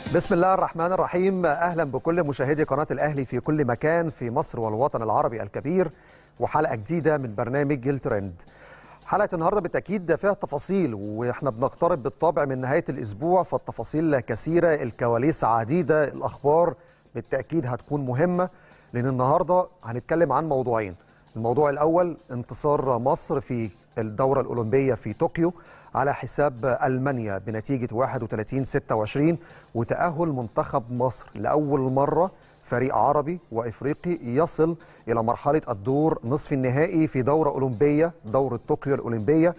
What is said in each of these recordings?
بسم الله الرحمن الرحيم اهلا بكل مشاهدي قناه الاهلي في كل مكان في مصر والوطن العربي الكبير وحلقه جديده من برنامج الترند حلقه النهارده بالتاكيد فيها تفاصيل واحنا بنقترب بالطبع من نهايه الاسبوع فالتفاصيل كثيره الكواليس عديده الاخبار بالتاكيد هتكون مهمه لان النهارده هنتكلم عن موضوعين الموضوع الاول انتصار مصر في الدوره الاولمبيه في طوكيو على حساب المانيا بنتيجه 31 26 وتاهل منتخب مصر لاول مره فريق عربي وافريقي يصل الى مرحله الدور نصف النهائي في دوره اولمبيه دوره طوكيو الاولمبيه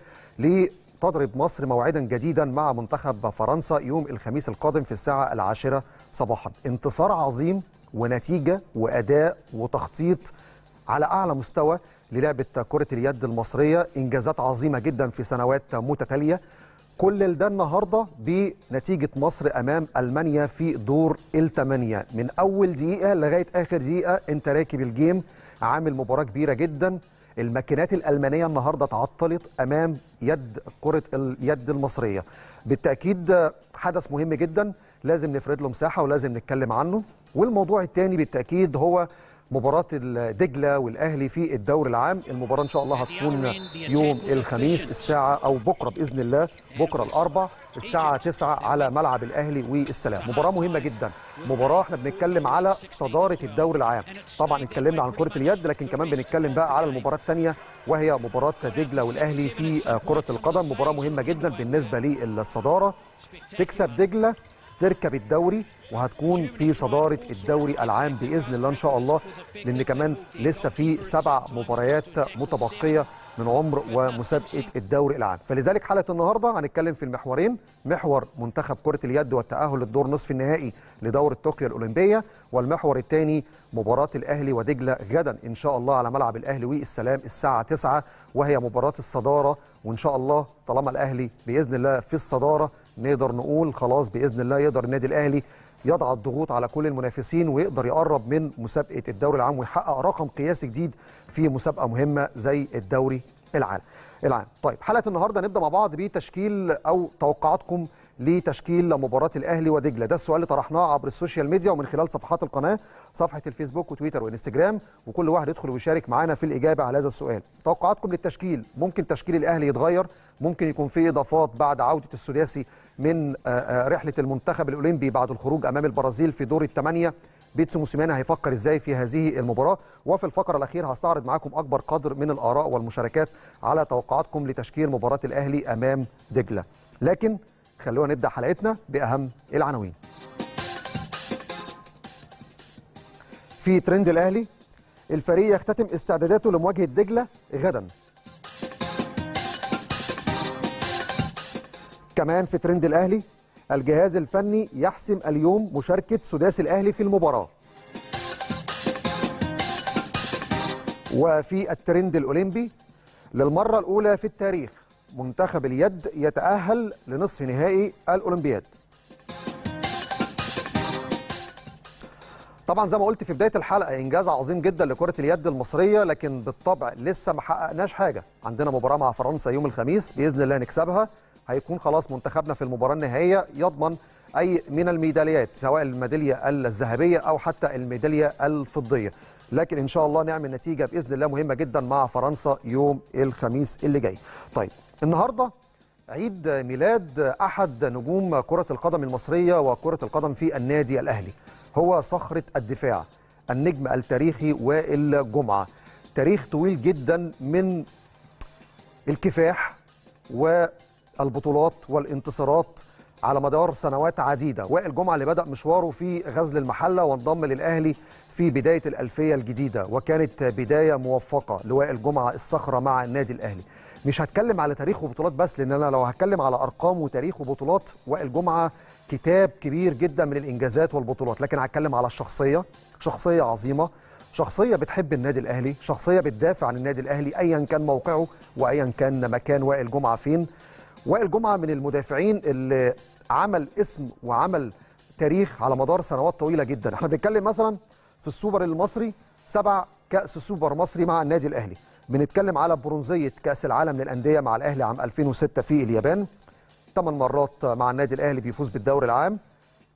لتضرب مصر موعدا جديدا مع منتخب فرنسا يوم الخميس القادم في الساعه العاشره صباحا انتصار عظيم ونتيجه واداء وتخطيط على اعلى مستوى للعبه كره اليد المصريه انجازات عظيمه جدا في سنوات متتاليه كل ده النهارده بنتيجه مصر امام المانيا في دور الثمانيه من اول دقيقه لغايه اخر دقيقه انت راكب الجيم عامل مباراه كبيره جدا الماكينات الالمانيه النهارده تعطلت امام يد كره اليد المصريه بالتاكيد حدث مهم جدا لازم نفرد له مساحه ولازم نتكلم عنه والموضوع الثاني بالتاكيد هو مباراة دجلة والأهلي في الدوري العام المباراة إن شاء الله هتكون يوم الخميس الساعة أو بكرة بإذن الله بكرة الأربع الساعة 9 على ملعب الأهلي والسلام مباراة مهمة جدا مباراة احنا بنتكلم على صدارة الدوري العام طبعا اتكلمنا عن كرة اليد لكن كمان بنتكلم بقى على المباراة الثانية وهي مباراة دجلة والأهلي في كرة القدم مباراة مهمة جدا بالنسبة للصدارة تكسب دجلة تركب الدوري وهتكون في صدارة الدوري العام بإذن الله إن شاء الله لأن كمان لسه في سبع مباريات متبقية من عمر ومسابقة الدوري العام فلذلك حلقة النهاردة هنتكلم في المحورين محور منتخب كرة اليد والتأهل للدور نصف النهائي لدورة طوكيو الأولمبية والمحور الثاني مباراة الأهلي ودجلة غدا إن شاء الله على ملعب الأهلي والسلام الساعة 9 وهي مباراة الصدارة وإن شاء الله طالما الأهلي بإذن الله في الصدارة نقدر نقول خلاص باذن الله يقدر النادي الاهلي يضع الضغوط على كل المنافسين ويقدر يقرب من مسابقه الدوري العام ويحقق رقم قياسي جديد في مسابقه مهمه زي الدوري العام. العام. طيب حلقه النهارده نبدا مع بعض بتشكيل او توقعاتكم لتشكيل مباراه الاهلي ودجله ده السؤال اللي طرحناه عبر السوشيال ميديا ومن خلال صفحات القناه صفحه الفيسبوك وتويتر وانستجرام وكل واحد يدخل ويشارك معانا في الاجابه على هذا السؤال توقعاتكم للتشكيل ممكن تشكيل الاهلي يتغير ممكن يكون في اضافات بعد عوده السداسي من رحله المنتخب الاولمبي بعد الخروج امام البرازيل في دور الثمانيه بيتسو موسيماني هيفكر ازاي في هذه المباراه وفي الفقره الاخيره هستعرض معاكم اكبر قدر من الاراء والمشاركات على توقعاتكم لتشكيل مباراه الاهلي امام دجله لكن خلونا نبدا حلقتنا باهم العناوين في ترند الاهلي الفريق يختتم استعداداته لمواجهه دجله غدا كمان في ترند الاهلي الجهاز الفني يحسم اليوم مشاركه سداسي الاهلي في المباراه وفي الترند الاولمبي للمره الاولى في التاريخ منتخب اليد يتاهل لنصف نهائي الاولمبياد طبعا زي ما قلت في بدايه الحلقه انجاز عظيم جدا لكره اليد المصريه لكن بالطبع لسه ما حققناش حاجه عندنا مباراه مع فرنسا يوم الخميس باذن الله نكسبها هيكون خلاص منتخبنا في المباراه النهائيه يضمن اي من الميداليات سواء الميداليه الذهبيه او حتى الميداليه الفضيه لكن ان شاء الله نعمل نتيجه باذن الله مهمه جدا مع فرنسا يوم الخميس اللي جاي طيب النهارده عيد ميلاد احد نجوم كره القدم المصريه وكره القدم في النادي الاهلي هو صخره الدفاع النجم التاريخي وائل جمعه تاريخ طويل جدا من الكفاح والبطولات والانتصارات على مدار سنوات عديده وائل جمعه اللي بدا مشواره في غزل المحله وانضم للاهلي في بدايه الالفيه الجديده وكانت بدايه موفقه لوائل جمعه الصخره مع النادي الاهلي مش هتكلم على تاريخ وبطولات بس لان انا لو هتكلم على ارقام وتاريخ وبطولات وائل جمعه كتاب كبير جدا من الانجازات والبطولات لكن هتكلم على الشخصيه شخصيه عظيمه شخصيه بتحب النادي الاهلي شخصيه بتدافع عن النادي الاهلي ايا كان موقعه وايا كان مكان وائل جمعه فين وائل جمعه من المدافعين اللي عمل اسم وعمل تاريخ على مدار سنوات طويله جدا احنا بنتكلم مثلا في السوبر المصري سبع كاس سوبر مصري مع النادي الاهلي بنتكلم على برونزيه كاس العالم للانديه مع الاهلي عام 2006 في اليابان ثمان مرات مع النادي الاهلي بيفوز بالدوري العام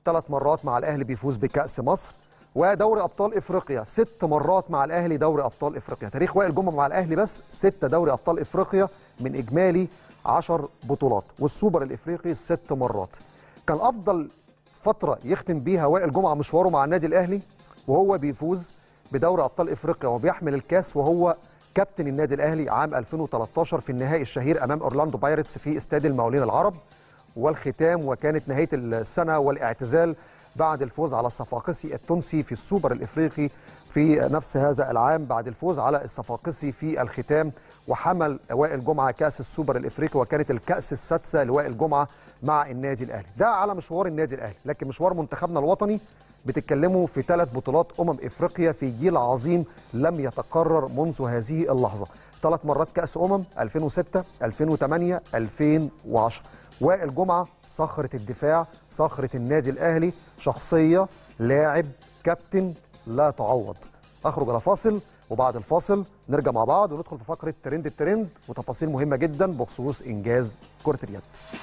ثلاث مرات مع الاهلي بيفوز بكاس مصر ودوري ابطال افريقيا ست مرات مع الاهلي دوري ابطال افريقيا تاريخ وائل جمعه مع الاهلي بس ستة دوري ابطال افريقيا من اجمالي 10 بطولات والسوبر الافريقي ست مرات كان افضل فتره يختم بيها وائل جمعه مشواره مع النادي الاهلي وهو بيفوز بدوري ابطال افريقيا وبيحمل الكاس وهو كابتن النادي الاهلي عام 2013 في النهائي الشهير امام اورلاندو بايرتس في استاد المقاولين العرب والختام وكانت نهايه السنه والاعتزال بعد الفوز على الصفاقسي التونسي في السوبر الافريقي في نفس هذا العام بعد الفوز على الصفاقسي في الختام وحمل وائل جمعه كاس السوبر الافريقي وكانت الكاس السادسه لوائل جمعه مع النادي الاهلي ده على مشوار النادي الاهلي لكن مشوار منتخبنا الوطني بتتكلموا في ثلاث بطولات امم افريقيا في جيل عظيم لم يتكرر منذ هذه اللحظه ثلاث مرات كاس امم 2006 2008 2010 وائل جمعه صخره الدفاع صخره النادي الاهلي شخصيه لاعب كابتن لا تعوض اخرج الى فاصل وبعد الفاصل نرجع مع بعض وندخل في فقره ترند الترند وتفاصيل مهمه جدا بخصوص انجاز كره اليد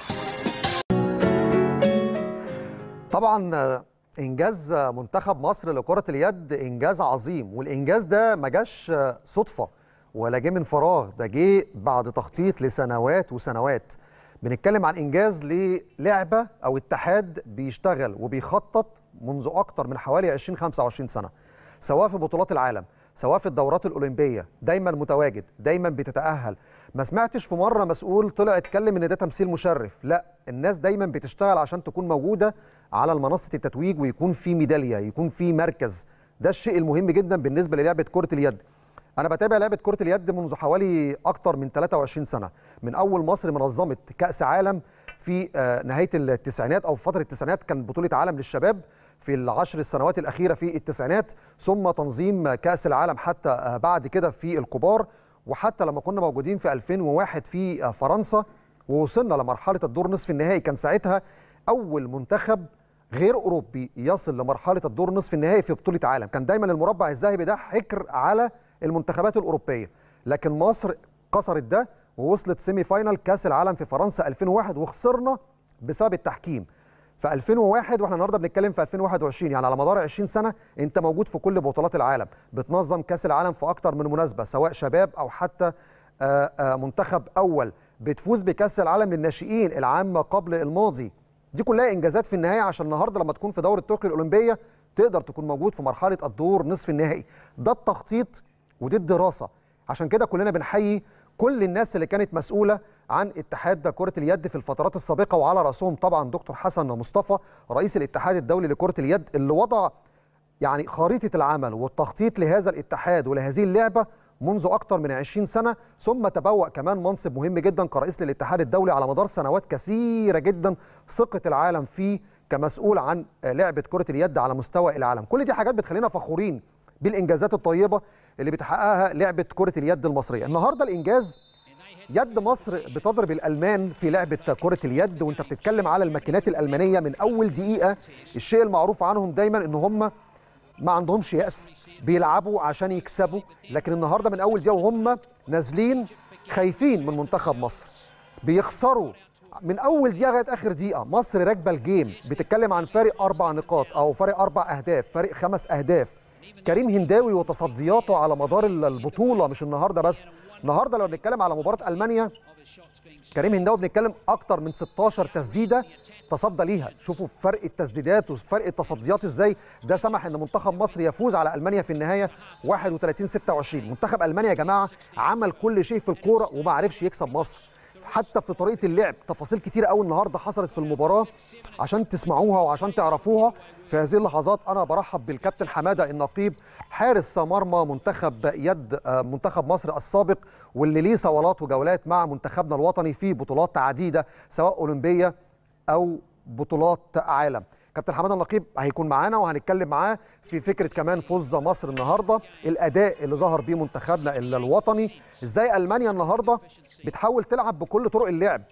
طبعا انجاز منتخب مصر لكره اليد انجاز عظيم والانجاز ده ما جاش صدفه ولا جه من فراغ ده جه بعد تخطيط لسنوات وسنوات بنتكلم عن انجاز للعبه او اتحاد بيشتغل وبيخطط منذ اكتر من حوالي 20 25 سنه سواء في بطولات العالم سواء في الدورات الاولمبيه دايما متواجد دايما بتتاهل ما سمعتش في مره مسؤول طلع اتكلم ان ده تمثيل مشرف لا الناس دايما بتشتغل عشان تكون موجوده على منصه التتويج ويكون في ميداليه يكون في مركز ده الشيء المهم جدا بالنسبه للعبه كره اليد انا بتابع لعبه كره اليد منذ حوالي اكتر من 23 سنه من اول مصر منظمه كاس عالم في نهايه التسعينات او في فتره التسعينات كان بطوله عالم للشباب في العشر السنوات الاخيره في التسعينات ثم تنظيم كاس العالم حتى بعد كده في الكبار وحتى لما كنا موجودين في 2001 في فرنسا ووصلنا لمرحله الدور نصف النهائي كان ساعتها اول منتخب غير اوروبي يصل لمرحله الدور نصف النهائي في بطوله عالم كان دايما المربع الذهبي ده حكر على المنتخبات الاوروبيه لكن مصر كسرت ده ووصلت سيمي فاينال كاس العالم في فرنسا 2001 وخسرنا بسبب التحكيم في 2001 واحنا النهارده بنتكلم في 2021 يعني على مدار 20 سنه انت موجود في كل بطولات العالم بتنظم كاس العالم في اكتر من مناسبه سواء شباب او حتى منتخب اول بتفوز بكاس العالم للناشئين العام قبل الماضي دي كلها انجازات في النهايه عشان النهارده لما تكون في دوره طوكيو الاولمبيه تقدر تكون موجود في مرحله الدور نصف النهائي ده التخطيط ودي الدراسه عشان كده كلنا بنحيي كل الناس اللي كانت مسؤوله عن اتحاد كره اليد في الفترات السابقه وعلى راسهم طبعا دكتور حسن مصطفى رئيس الاتحاد الدولي لكره اليد اللي وضع يعني خريطه العمل والتخطيط لهذا الاتحاد ولهذه اللعبه منذ اكثر من 20 سنه ثم تبوأ كمان منصب مهم جدا كرئيس للاتحاد الدولي على مدار سنوات كثيره جدا ثقه العالم فيه كمسؤول عن لعبه كره اليد على مستوى العالم كل دي حاجات بتخلينا فخورين بالانجازات الطيبه اللي بتحققها لعبه كره اليد المصريه النهارده الانجاز يد مصر بتضرب الالمان في لعبه كره اليد وانت بتتكلم على الماكينات الالمانيه من اول دقيقه الشيء المعروف عنهم دايما ان هم ما عندهمش يأس بيلعبوا عشان يكسبوا لكن النهارده من اول دقيقه وهم نازلين خايفين من منتخب مصر بيخسروا من اول دقيقه لغايه اخر دقيقه مصر راكبه الجيم بتتكلم عن فارق اربع نقاط او فارق اربع اهداف فارق خمس اهداف كريم هنداوي وتصدياته على مدار البطوله مش النهارده بس النهارده لو بنتكلم على مباراه المانيا كريم هنداوي بنتكلم اكتر من 16 تسديده تصدى ليها شوفوا فرق التسديدات وفرق التصديات ازاي ده سمح ان منتخب مصر يفوز على المانيا في النهايه 31 26 منتخب المانيا يا جماعه عمل كل شيء في الكوره وما عرفش يكسب مصر حتى في طريقه اللعب تفاصيل كتير قوي النهارده حصلت في المباراه عشان تسمعوها وعشان تعرفوها في هذه اللحظات انا برحب بالكابتن حماده النقيب حارس مرمى منتخب يد منتخب مصر السابق واللي ليه صولات وجولات مع منتخبنا الوطني في بطولات عديده سواء اولمبيه او بطولات عالم كابتن حماده النقيب هيكون معانا وهنتكلم معاه في فكره كمان فوز مصر النهارده الاداء اللي ظهر بيه منتخبنا الوطني ازاي المانيا النهارده بتحاول تلعب بكل طرق اللعب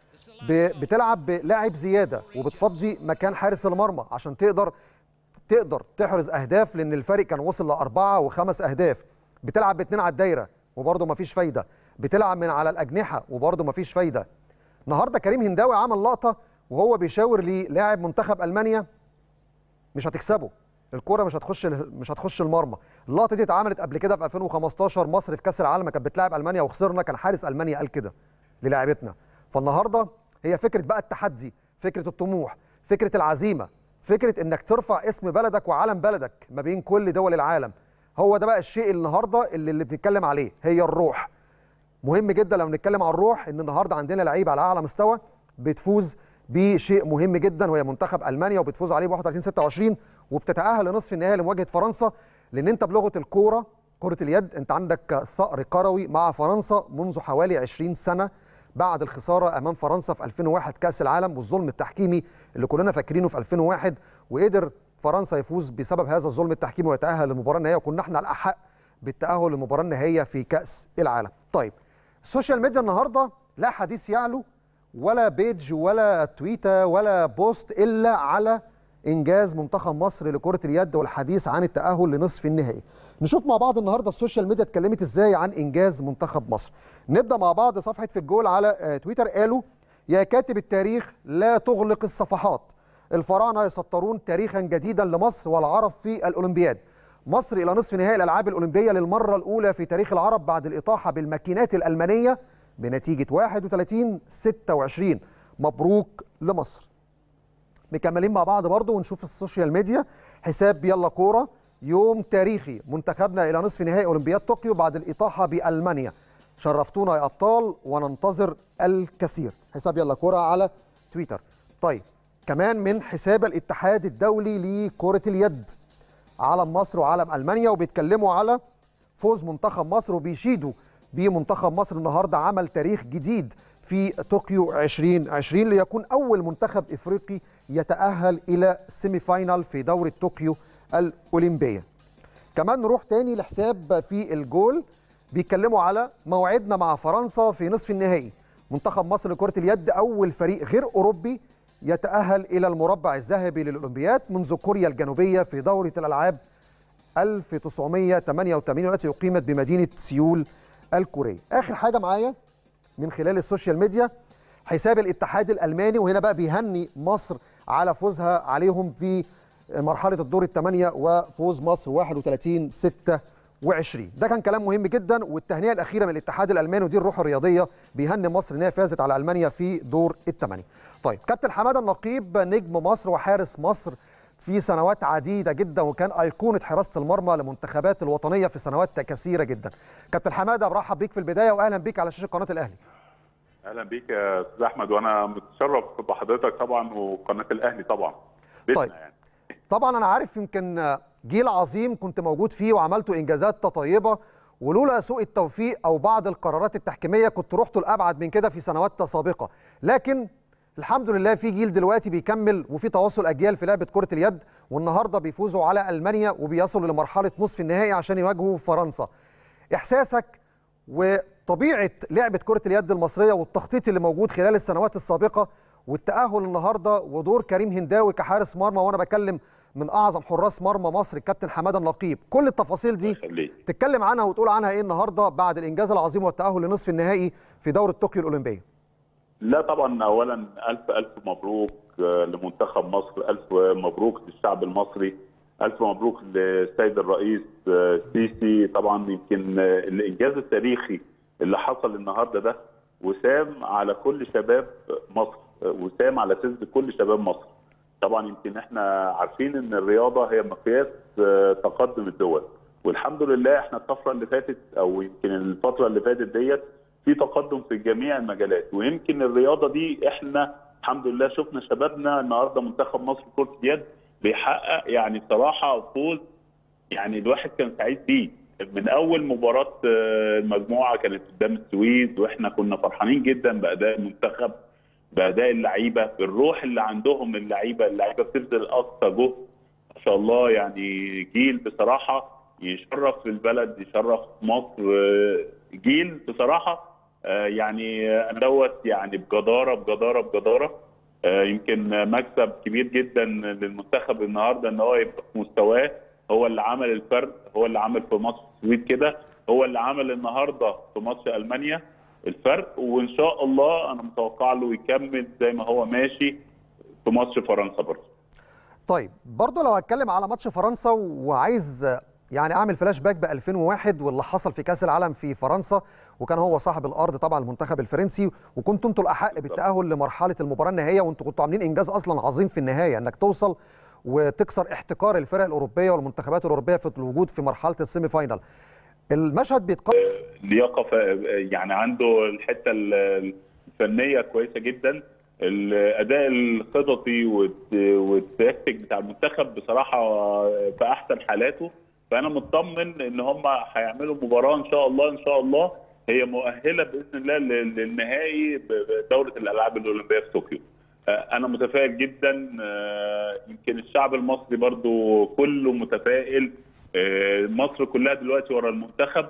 بتلعب بلاعب زياده وبتفضي مكان حارس المرمى عشان تقدر تقدر تحرز اهداف لان الفرق كان وصل لاربعه وخمس اهداف بتلعب باثنين على الدايره وبرده مفيش فايده بتلعب من على الاجنحه وبرده مفيش فايده النهارده كريم هنداوي عمل لقطه وهو بيشاور للاعب منتخب المانيا مش هتكسبه الكوره مش هتخش مش هتخش المرمى اللقطه دي اتعملت قبل كده في 2015 مصر في كاس العالم كانت بتلاعب المانيا وخسرنا كان حارس المانيا قال كده للاعيبتنا فالنهارده هي فكره بقى التحدي فكره الطموح فكره العزيمه فكره انك ترفع اسم بلدك وعلم بلدك ما بين كل دول العالم هو ده بقى الشيء النهارده اللي, اللي بنتكلم عليه هي الروح مهم جدا لو بنتكلم عن الروح ان النهارده عندنا لعيبه على اعلى مستوى بتفوز بشيء مهم جدا وهي منتخب المانيا وبتفوز عليه ب 31 26 وبتتاهل لنصف النهائي لمواجهه فرنسا لان انت بلغه الكوره كره اليد انت عندك ثأر كروي مع فرنسا منذ حوالي 20 سنه بعد الخساره امام فرنسا في 2001 كاس العالم والظلم التحكيمي اللي كلنا فاكرينه في 2001 وقدر فرنسا يفوز بسبب هذا الظلم التحكيمي ويتاهل للمباراه النهائيه وكنا احنا الاحق بالتاهل للمباراه النهائيه في كاس العالم. طيب السوشيال ميديا النهارده لا حديث يعلو ولا بيج ولا تويتر ولا بوست الا على انجاز منتخب مصر لكره اليد والحديث عن التاهل لنصف النهائي. نشوف مع بعض النهارده السوشيال ميديا اتكلمت ازاي عن انجاز منتخب مصر. نبدا مع بعض صفحه في الجول على تويتر قالوا يا كاتب التاريخ لا تغلق الصفحات. الفراعنه يسطرون تاريخا جديدا لمصر والعرب في الاولمبياد. مصر الى نصف نهائي الالعاب الاولمبيه للمره الاولى في تاريخ العرب بعد الاطاحه بالماكينات الالمانيه بنتيجه 31 26 مبروك لمصر. مكملين مع بعض برضه ونشوف السوشيال ميديا حساب يلا كوره يوم تاريخي منتخبنا الى نصف نهائي اولمبياد طوكيو بعد الاطاحه بالمانيا شرفتونا يا ابطال وننتظر الكثير حساب يلا كوره على تويتر طيب كمان من حساب الاتحاد الدولي لكره اليد علم مصر وعلم المانيا وبيتكلموا على فوز منتخب مصر وبيشيدوا بمنتخب مصر النهارده عمل تاريخ جديد في طوكيو 2020 ليكون اول منتخب افريقي يتاهل الى السيمي فاينال في دوره طوكيو الاولمبيه. كمان نروح تاني لحساب في الجول بيتكلموا على موعدنا مع فرنسا في نصف النهائي. منتخب مصر لكره اليد اول فريق غير اوروبي يتاهل الى المربع الذهبي للاولمبياد منذ كوريا الجنوبيه في دوره الالعاب 1988 والتي اقيمت بمدينه سيول الكوريه. اخر حاجه معايا من خلال السوشيال ميديا حساب الاتحاد الالماني وهنا بقى بيهني مصر على فوزها عليهم في مرحله الدور الثمانيه وفوز مصر 31 26 ده كان كلام مهم جدا والتهنئه الاخيره من الاتحاد الالماني ودي الروح الرياضيه بيهني مصر ان هي فازت على المانيا في دور الثمانيه طيب كابتن حماده النقيب نجم مصر وحارس مصر في سنوات عديده جدا وكان ايقونه حراسه المرمى لمنتخبات الوطنيه في سنوات كثيره جدا كابتن حماده برحب بيك في البدايه واهلا بيك على شاشه قناه الاهلي اهلا بيك يا استاذ احمد وانا متشرف بحضرتك طبعا وقناه الاهلي طبعا طيب يعني. طبعا انا عارف يمكن جيل عظيم كنت موجود فيه وعملتوا انجازات طيبه ولولا سوء التوفيق او بعض القرارات التحكيميه كنت رحت لابعد من كده في سنوات سابقه لكن الحمد لله في جيل دلوقتي بيكمل وفي تواصل اجيال في لعبه كره اليد والنهارده بيفوزوا على المانيا وبيصلوا لمرحله نصف النهائي عشان يواجهوا فرنسا احساسك وطبيعه لعبه كره اليد المصريه والتخطيط اللي موجود خلال السنوات السابقه والتاهل النهارده ودور كريم هنداوي كحارس مرمى وانا بكلم من اعظم حراس مرمى مصر الكابتن حماده النقيب كل التفاصيل دي تتكلم عنها وتقول عنها ايه النهارده بعد الانجاز العظيم والتاهل لنصف النهائي في دوره طوكيو الاولمبيه لا طبعا اولا الف الف مبروك لمنتخب مصر الف مبروك للشعب المصري الف مبروك للسيد الرئيس السيسي طبعا يمكن الانجاز التاريخي اللي حصل النهارده ده وسام على كل شباب مصر وسام على سند كل شباب مصر طبعا يمكن احنا عارفين ان الرياضه هي مقياس تقدم الدول والحمد لله احنا الطفره اللي فاتت او يمكن الفتره اللي فاتت ديت في تقدم في جميع المجالات ويمكن الرياضه دي احنا الحمد لله شفنا شبابنا النهارده منتخب مصر كره اليد بيحقق يعني صراحه فوز يعني الواحد كان سعيد بيه من اول مباراه المجموعه كانت قدام السويد واحنا كنا فرحانين جدا باداء المنتخب باداء اللعيبه بالروح اللي عندهم اللعيبه اللعيبه بتبذل اقصى جهد ما شاء الله يعني جيل بصراحه يشرف البلد يشرف مصر جيل بصراحه يعني انا دوت يعني بجداره بجداره بجداره يمكن مكسب كبير جدا للمنتخب النهارده ان هو يبقى في مستواه هو اللي عمل الفرق هو اللي عمل في ماتش السويد كده هو اللي عمل النهارده في ماتش المانيا الفرق وان شاء الله انا متوقع له يكمل زي ما هو ماشي في ماتش فرنسا برضه طيب برضه لو هتكلم على ماتش فرنسا وعايز يعني اعمل فلاش باك ب 2001 واللي حصل في كاس العالم في فرنسا وكان هو صاحب الارض طبعا المنتخب الفرنسي وكنتوا انتوا الاحق بالتاهل لمرحله المباراه النهائيه وانتوا كنتوا عاملين انجاز اصلا عظيم في النهايه انك توصل وتكسر احتكار الفرق الاوروبيه والمنتخبات الاوروبيه في الوجود في مرحله السيمي فاينال المشهد بيتقارن لياقه يعني عنده الحته الفنيه كويسه جدا الاداء الخططي والتكتيك بتاع المنتخب بصراحه في احسن حالاته فانا مطمن ان هم هيعملوا مباراه ان شاء الله ان شاء الله هي مؤهله باذن الله للنهائي بدوره الالعاب الاولمبيه في طوكيو انا متفائل جدا يمكن الشعب المصري برضو كله متفائل مصر كلها دلوقتي ورا المنتخب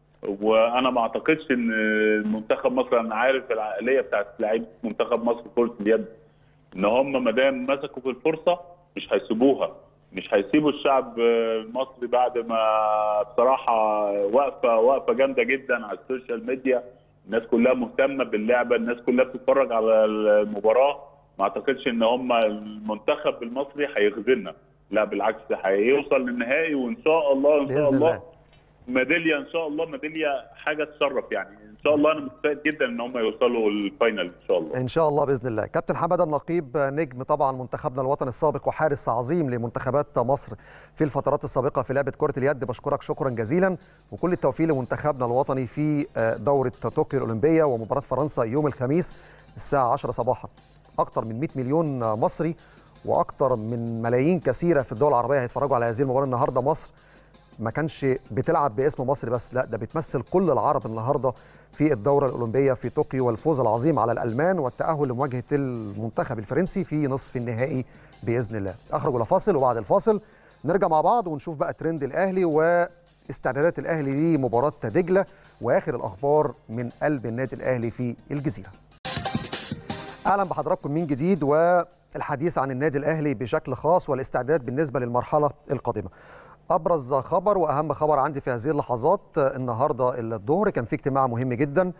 وانا ما اعتقدش ان منتخب مصر انا عارف العقليه بتاعت لعيبه منتخب مصر كره اليد ان هم ما دام مسكوا في الفرصه مش هيسيبوها مش هيسيبوا الشعب المصري بعد ما بصراحه واقفه واقفه جامده جدا على السوشيال ميديا الناس كلها مهتمه باللعبه الناس كلها بتتفرج على المباراه ما اعتقدش ان هم المنتخب المصري هيخذلنا لا بالعكس هيوصل للنهائي وان شاء الله ان شاء الله, الله. ميداليه ان شاء الله ميداليه حاجه تشرف يعني ان شاء الله انا متفائل جدا ان هم يوصلوا الفاينل ان شاء الله ان شاء الله باذن الله كابتن حماده النقيب نجم طبعا منتخبنا الوطني السابق وحارس عظيم لمنتخبات مصر في الفترات السابقه في لعبه كره اليد بشكرك شكرا جزيلا وكل التوفيق لمنتخبنا الوطني في دوره طوكيو الاولمبيه ومباراه فرنسا يوم الخميس الساعه 10 صباحا اكثر من 100 مليون مصري واكثر من ملايين كثيره في الدول العربيه هيتفرجوا على هذه المباراه النهارده مصر ما كانش بتلعب باسم مصر بس لا ده بتمثل كل العرب النهارده في الدوره الاولمبيه في طوكيو والفوز العظيم على الالمان والتاهل لمواجهه المنتخب الفرنسي في نصف النهائي باذن الله اخرج الى فاصل وبعد الفاصل نرجع مع بعض ونشوف بقى ترند الاهلي واستعدادات الاهلي لمباراه دجله واخر الاخبار من قلب النادي الاهلي في الجزيره اهلا بحضراتكم من جديد والحديث عن النادي الاهلي بشكل خاص والاستعداد بالنسبه للمرحله القادمه ابرز خبر واهم خبر عندي في هذه اللحظات النهارده الظهر كان في اجتماع مهم جدا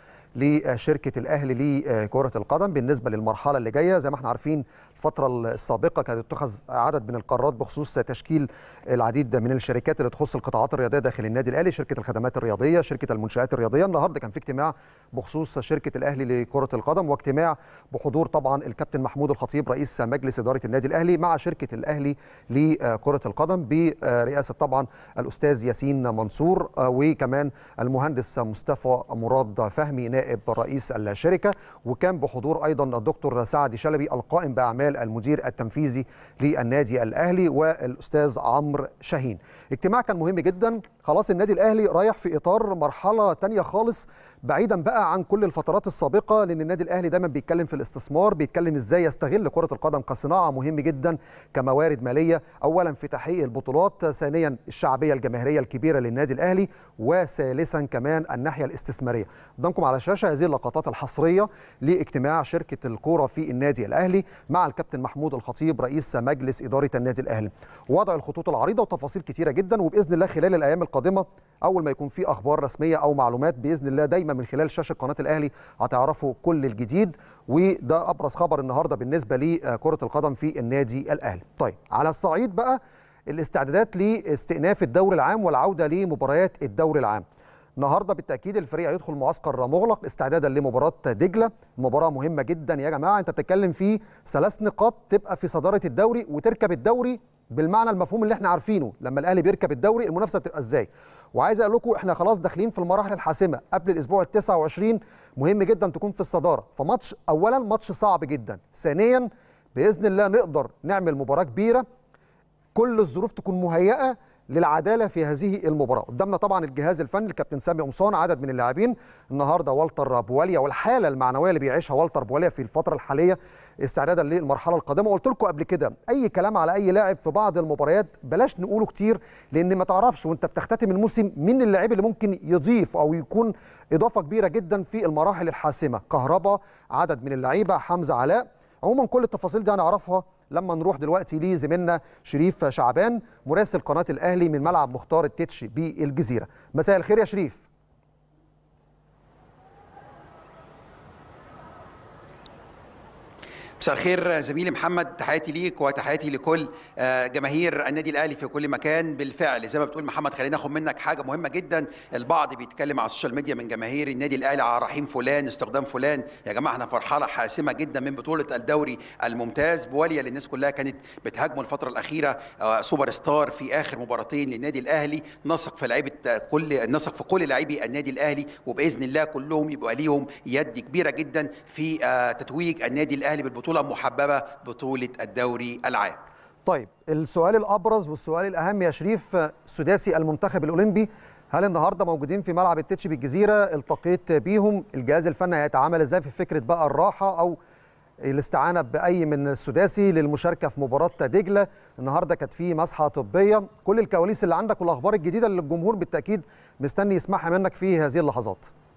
لشركه الاهلي لكره القدم بالنسبه للمرحله اللي جايه زي ما احنا عارفين الفتره السابقه كانت اتخذ عدد من القرارات بخصوص تشكيل العديد من الشركات اللي تخص القطاعات الرياضيه داخل النادي الاهلي شركه الخدمات الرياضيه شركه المنشات الرياضيه النهارده كان في اجتماع بخصوص شركه الاهلي لكره القدم واجتماع بحضور طبعا الكابتن محمود الخطيب رئيس مجلس اداره النادي الاهلي مع شركه الاهلي لكره القدم برئاسه طبعا الاستاذ ياسين منصور وكمان المهندس مصطفى مراد فهمي نائب رئيس الشركه وكان بحضور ايضا الدكتور سعد شلبي القائم باعمال المدير التنفيذي للنادي الاهلي والاستاذ عمرو شاهين اجتماع كان مهم جدا خلاص النادي الاهلي رايح في اطار مرحله تانية خالص بعيدا بقى عن كل الفترات السابقه لان النادي الاهلي دايما بيتكلم في الاستثمار بيتكلم ازاي يستغل كره القدم كصناعه مهم جدا كموارد ماليه اولا في تحقيق البطولات ثانيا الشعبيه الجماهيريه الكبيره للنادي الاهلي وثالثا كمان الناحيه الاستثماريه قدامكم على الشاشه هذه اللقطات الحصريه لاجتماع شركه الكوره في النادي الاهلي مع الكابتن محمود الخطيب رئيس مجلس اداره النادي الاهلي وضع الخطوط العريضه وتفاصيل كثيره جدا وباذن الله خلال الايام القادمه اول ما يكون في اخبار رسميه او معلومات باذن الله دايما من خلال شاشه قناه الاهلي هتعرفوا كل الجديد وده ابرز خبر النهارده بالنسبه لكره القدم في النادي الاهلي. طيب على الصعيد بقى الاستعدادات لاستئناف الدوري العام والعوده لمباريات الدوري العام. النهارده بالتاكيد الفريق هيدخل معسكر مغلق استعدادا لمباراه دجله مباراه مهمه جدا يا جماعه انت بتتكلم في ثلاث نقاط تبقى في صداره الدوري وتركب الدوري بالمعنى المفهوم اللي احنا عارفينه لما الاهلي بيركب الدوري المنافسه بتبقى ازاي وعايز اقول لكم احنا خلاص داخلين في المراحل الحاسمه قبل الاسبوع ال 29 مهم جدا تكون في الصداره فماتش اولا ماتش صعب جدا ثانيا باذن الله نقدر نعمل مباراه كبيره كل الظروف تكون مهيئه للعداله في هذه المباراه قدامنا طبعا الجهاز الفني الكابتن سامي قمصان عدد من اللاعبين النهارده والتر بواليا والحاله المعنويه اللي بيعيشها والتر بواليا في الفتره الحاليه استعدادا للمرحله القادمه قلت لكم قبل كده اي كلام على اي لاعب في بعض المباريات بلاش نقوله كتير لان ما تعرفش وانت بتختتم الموسم مين اللاعب اللي ممكن يضيف او يكون اضافه كبيره جدا في المراحل الحاسمه كهربا عدد من اللعيبه حمزه علاء عموما كل التفاصيل دي هنعرفها لما نروح دلوقتي لزميلنا شريف شعبان مراسل قناه الاهلي من ملعب مختار التتش بالجزيره مساء الخير يا شريف مساء الخير زميلي محمد تحياتي ليك وتحياتي لكل جماهير النادي الاهلي في كل مكان بالفعل زي ما بتقول محمد خلينا ناخد منك حاجه مهمه جدا البعض بيتكلم على السوشيال ميديا من جماهير النادي الاهلي على رحيم فلان استخدام فلان يا جماعه احنا فرحانه حاسمه جدا من بطوله الدوري الممتاز بواليا اللي الناس كلها كانت بتهاجمه الفتره الاخيره سوبر ستار في اخر مباراتين للنادي الاهلي نثق في لعيبه كل نثق في كل لاعبي النادي الاهلي وباذن الله كلهم يبقى ليهم يد كبيره جدا في تتويج النادي الاهلي بالبطوله بطولة محببة بطولة الدوري العام طيب السؤال الأبرز والسؤال الأهم يا شريف سداسي المنتخب الأولمبي هل النهارده موجودين في ملعب التتش بالجزيرة التقيت بيهم الجهاز الفني هيتعامل ازاي في فكرة بقى الراحة أو الاستعانة بأي من السداسي للمشاركة في مباراة دجلة النهارده كانت في مسحة طبية كل الكواليس اللي عندك والأخبار الجديدة اللي الجمهور بالتأكيد مستني يسمعها منك في هذه اللحظات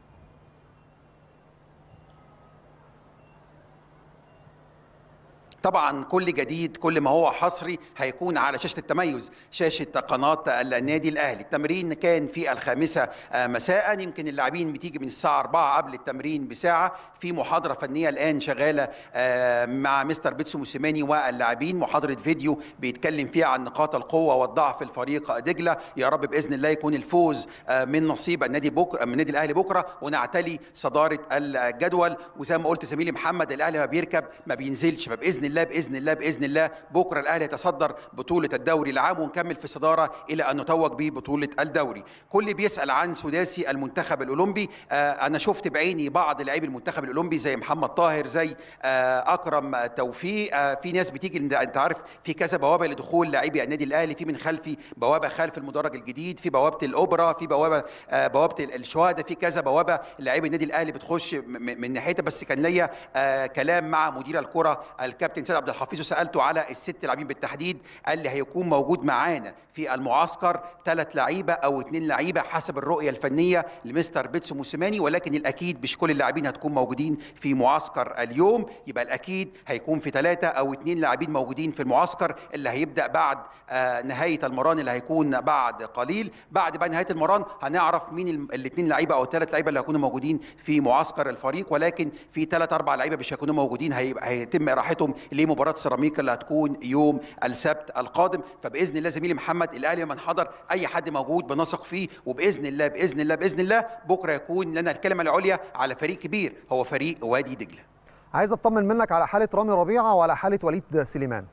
طبعا كل جديد كل ما هو حصري هيكون على شاشه التميز شاشه قناه النادي الاهلي التمرين كان في الخامسه مساء يمكن اللاعبين بتيجي من الساعه 4 قبل التمرين بساعه في محاضره فنيه الان شغاله مع مستر بيتسو موسيماني واللاعبين محاضره فيديو بيتكلم فيها عن نقاط القوه والضعف الفريق دجله يا رب باذن الله يكون الفوز من نصيب النادي بكره من النادي الاهلي بكره ونعتلي صداره الجدول وزي ما قلت زميلي محمد الاهلي ما بيركب ما بينزلش فباذن الله باذن الله باذن الله بكره الاهلي يتصدر بطوله الدوري العام ونكمل في الصداره الى ان نتوج ببطوله الدوري كل بيسال عن سداسي المنتخب الاولمبي آه انا شفت بعيني بعض لاعبي المنتخب الاولمبي زي محمد طاهر زي آه اكرم توفيق آه في ناس بتيجي انت عارف في كذا بوابه لدخول لاعبي النادي الاهلي في من خلفي بوابه خلف المدرج الجديد في بوابه الاوبرا في بوابه آه بوابه الشهداء في كذا بوابه لاعبي النادي الاهلي بتخش من ناحيتها بس كان ليا آه كلام مع مدير الكره الكابتن سيد عبد الحفيظ وسالته على الست لاعبين بالتحديد قال لي هيكون موجود معانا في المعسكر ثلاث لعيبه او اثنين لعيبه حسب الرؤيه الفنيه لمستر بيتسو موسيماني ولكن الاكيد مش كل اللاعبين هتكون موجودين في معسكر اليوم يبقى الاكيد هيكون في ثلاثه او اثنين لاعبين موجودين في المعسكر اللي هيبدا بعد آه نهايه المران اللي هيكون بعد قليل بعد بقى نهايه المران هنعرف مين الاثنين لعيبه او الثلاث لعيبه اللي هيكونوا موجودين في معسكر الفريق ولكن في ثلاث اربع لعيبه مش هيكونوا موجودين هيبقى هيتم راحتهم لمباراه سيراميكا اللي هتكون يوم السبت القادم فباذن الله زميلي محمد الاهلي من حضر اي حد موجود بنثق فيه وباذن الله باذن الله باذن الله بكره يكون لنا الكلمه العليا على فريق كبير هو فريق وادي دجله عايز اطمن منك على حاله رامي ربيعه وعلى حاله وليد سليمان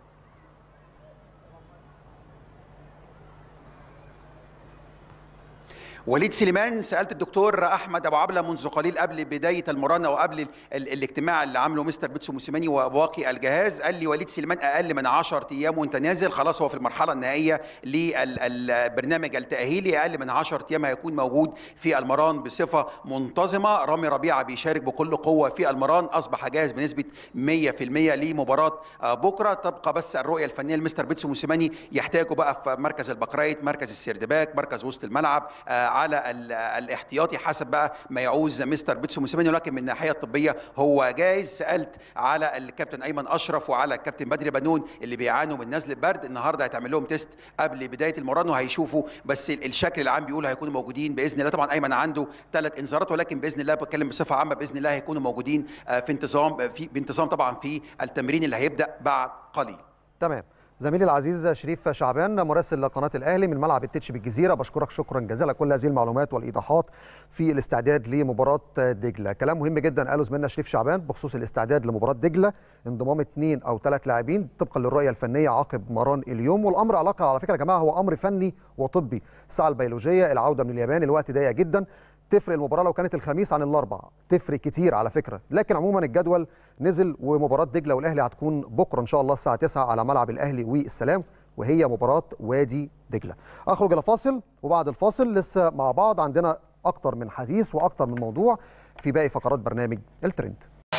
وليد سليمان سالت الدكتور احمد ابو عبله منذ قليل قبل بدايه المرانه وقبل ال ال الاجتماع اللي عامله مستر بيتسو موسيماني وباقي الجهاز قال لي وليد سليمان اقل من 10 ايام وانت نازل خلاص هو في المرحله النهائيه للبرنامج التاهيلي اقل من 10 ايام هيكون موجود في المران بصفه منتظمه رامي ربيعه بيشارك بكل قوه في المران اصبح جاهز بنسبه 100% لمباراه بكره تبقى بس الرؤيه الفنيه لمستر بيتسو موسيماني يحتاجوا بقى في مركز البقرايت مركز السيردباك مركز وسط الملعب على الاحتياطي حسب بقى ما يعوز مستر بيتسو موسيماني ولكن من الناحيه الطبيه هو جاهز سالت على الكابتن ايمن اشرف وعلى الكابتن بدري بنون اللي بيعانوا من نزله برد النهارده هيتعمل لهم تيست قبل بدايه المران وهيشوفوا بس الشكل العام بيقول هيكونوا موجودين باذن الله طبعا ايمن عنده ثلاث انذارات ولكن باذن الله بتكلم بصفه عامه باذن الله هيكونوا موجودين في انتظام في بانتظام طبعا في التمرين اللي هيبدا بعد قليل تمام زميلي العزيز شريف شعبان مراسل قناه الاهلي من ملعب التتش بالجزيره بشكرك شكرا جزيلا كل هذه المعلومات والايضاحات في الاستعداد لمباراه دجله كلام مهم جدا قاله زميلنا شريف شعبان بخصوص الاستعداد لمباراه دجله انضمام اثنين او ثلاث لاعبين طبقا للرؤيه الفنيه عقب مران اليوم والامر علاقه على فكره يا جماعه هو امر فني وطبي الساعه البيولوجيه العوده من اليابان الوقت ضيق جدا تفرق المباراه لو كانت الخميس عن الاربع تفرق كتير على فكره لكن عموما الجدول نزل ومباراه دجله والاهلي هتكون بكره ان شاء الله الساعه 9 على ملعب الاهلي والسلام وهي مباراه وادي دجله اخرج الى فاصل وبعد الفاصل لسه مع بعض عندنا اكتر من حديث واكتر من موضوع في باقي فقرات برنامج الترند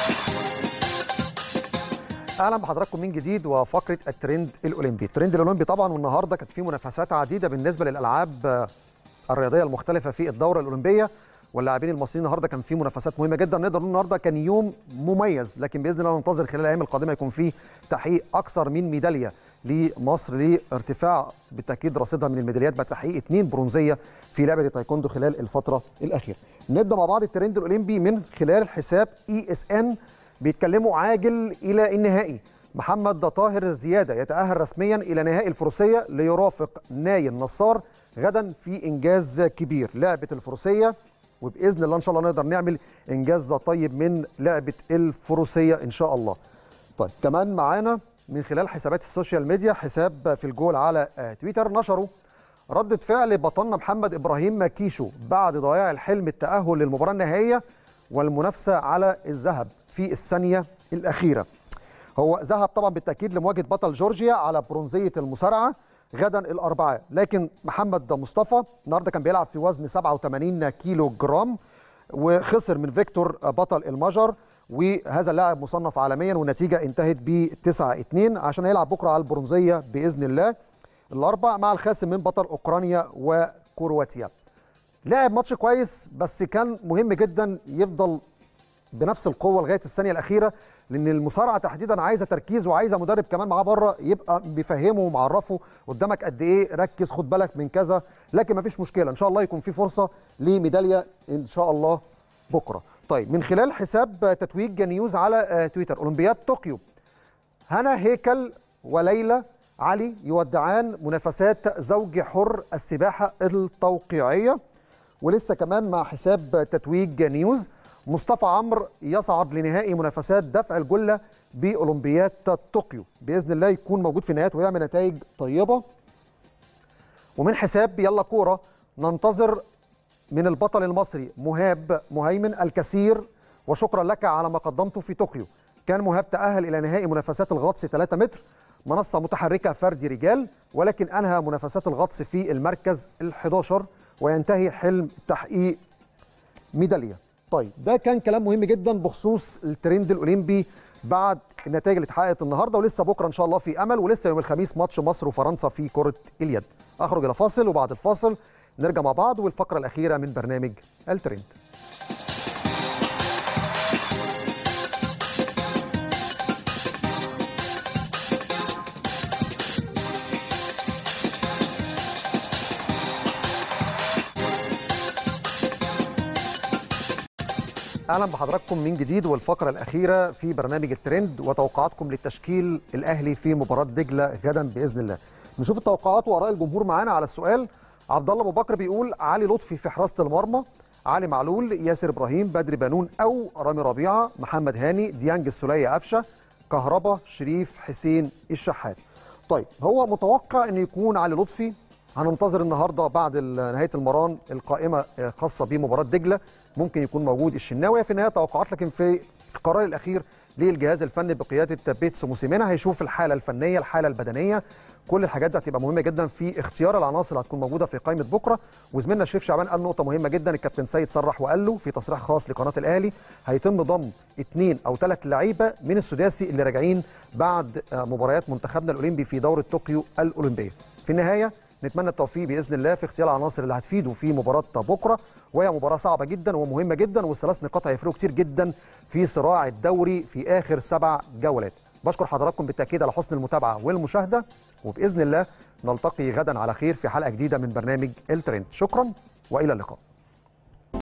اهلا بحضراتكم من جديد وفقره الترند الاولمبي الترند الاولمبي طبعا والنهارده كانت في منافسات عديده بالنسبه للالعاب الرياضيه المختلفه في الدوره الاولمبيه واللاعبين المصريين النهارده كان في منافسات مهمه جدا نقدر نقول النهارده كان يوم مميز لكن باذن الله ننتظر خلال الايام القادمه يكون في تحقيق اكثر من ميداليه لمصر لارتفاع بالتاكيد رصيدها من الميداليات بتحقيق اثنين برونزيه في لعبه التايكوندو خلال الفتره الاخيره. نبدا مع بعض الترند الاولمبي من خلال حساب اي اس ان بيتكلموا عاجل الى النهائي محمد طاهر زياده يتاهل رسميا الى نهائي الفروسيه ليرافق ناي النصار غدا في انجاز كبير لعبه الفروسيه وباذن الله ان شاء الله نقدر نعمل انجاز طيب من لعبه الفروسيه ان شاء الله طيب كمان معانا من خلال حسابات السوشيال ميديا حساب في الجول على آه، تويتر نشروا ردة فعل بطلنا محمد ابراهيم كيشو بعد ضياع الحلم التأهل للمباراة النهائية والمنافسة على الذهب في الثانية الأخيرة. هو ذهب طبعا بالتأكيد لمواجهة بطل جورجيا على برونزية المصارعة غدا الأربعاء، لكن محمد مصطفى النهارده كان بيلعب في وزن 87 كيلو جرام وخسر من فيكتور بطل المجر وهذا اللاعب مصنف عالميا والنتيجه انتهت ب 9 2 عشان هيلعب بكره على البرونزيه باذن الله الاربع مع الخاسم من بطل اوكرانيا وكرواتيا. لعب ماتش كويس بس كان مهم جدا يفضل بنفس القوه لغايه الثانيه الاخيره لان المصارعه تحديدا عايزه تركيز وعايزه مدرب كمان معاه بره يبقى بيفهمه ومعرفه قدامك قد ايه ركز خد بالك من كذا لكن مفيش مشكله ان شاء الله يكون في فرصه لميداليه ان شاء الله بكره. طيب من خلال حساب تتويج نيوز على آه، تويتر اولمبياد طوكيو هنا هيكل وليلى علي يودعان منافسات زوج حر السباحه التوقيعيه ولسه كمان مع حساب تتويج نيوز مصطفى عمرو يصعد لنهائي منافسات دفع الجله باولمبياد طوكيو باذن الله يكون موجود في النهايات ويعمل نتائج طيبه ومن حساب يلا كوره ننتظر من البطل المصري مهاب مهيمن الكثير وشكرا لك على ما قدمته في طوكيو كان مهاب تأهل إلى نهائي منافسات الغطس 3 متر منصة متحركة فردي رجال ولكن أنهى منافسات الغطس في المركز ال11 وينتهي حلم تحقيق ميدالية طيب ده كان كلام مهم جدا بخصوص الترند الأولمبي بعد النتائج اللي اتحققت النهارده ولسه بكره ان شاء الله في امل ولسه يوم الخميس ماتش مصر وفرنسا في كره اليد اخرج الى فاصل وبعد الفاصل نرجع مع بعض والفقره الاخيره من برنامج الترند اهلا بحضراتكم من جديد والفقره الاخيره في برنامج الترند وتوقعاتكم للتشكيل الاهلي في مباراه دجله غدا باذن الله. نشوف التوقعات واراء الجمهور معانا على السؤال عبد الله ابو بكر بيقول علي لطفي في حراسه المرمى علي معلول ياسر ابراهيم بدري بنون او رامي ربيعه محمد هاني ديانج السوليه قفشه كهربا شريف حسين الشحات. طيب هو متوقع ان يكون علي لطفي هننتظر النهارده بعد نهايه المران القائمه خاصه بمباراه دجله ممكن يكون موجود الشناوي في النهايه توقعات لكن في القرار الاخير للجهاز الفني بقياده بيتسو موسيمانا هيشوف الحاله الفنيه الحاله البدنيه كل الحاجات دي هتبقى مهمه جدا في اختيار العناصر اللي هتكون موجوده في قائمه بكره وزميلنا شريف شعبان قال نقطه مهمه جدا الكابتن سيد صرح وقال له في تصريح خاص لقناه الاهلي هيتم ضم اثنين او ثلاث لعيبه من السداسي اللي راجعين بعد مباريات منتخبنا الاولمبي في دوره طوكيو الاولمبيه في النهايه نتمنى التوفيق باذن الله في اختيار العناصر اللي هتفيده في مباراه بكره وهي مباراه صعبه جدا ومهمه جدا والثلاث نقاط هيفرقوا كتير جدا في صراع الدوري في اخر سبع جولات بشكر حضراتكم بالتاكيد على حسن المتابعه والمشاهده وباذن الله نلتقي غدا على خير في حلقه جديده من برنامج الترند شكرا والى اللقاء